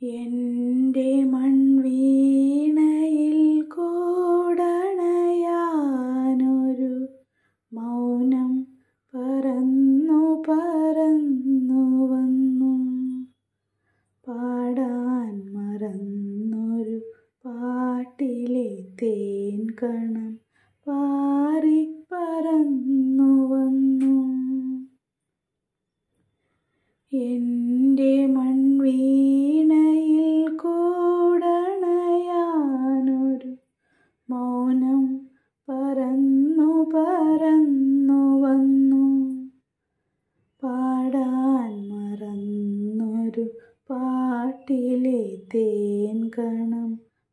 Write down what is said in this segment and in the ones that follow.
എൻ്റെ മൺവീണയിൽ കോടണയാനൊരു മൗനം പറന്നു പറന്നു വന്നു പാടാൻ മറന്നൊരു പാട്ടിലെ തേൻ കണം പാറിപ്പറന്നു വന്നു എൻ്റെ മൺവീണയിൽ കോടണയാനൊരു മൗനം പറന്നു പറന്നു വന്നു പാടാൻ മറന്നൊരു പാട്ടിലെ തേൻ കണം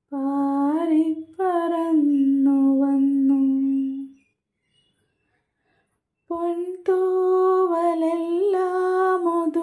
പാറിപ്പറന്നു വന്നു പൊൻതൂവലെല്ലാം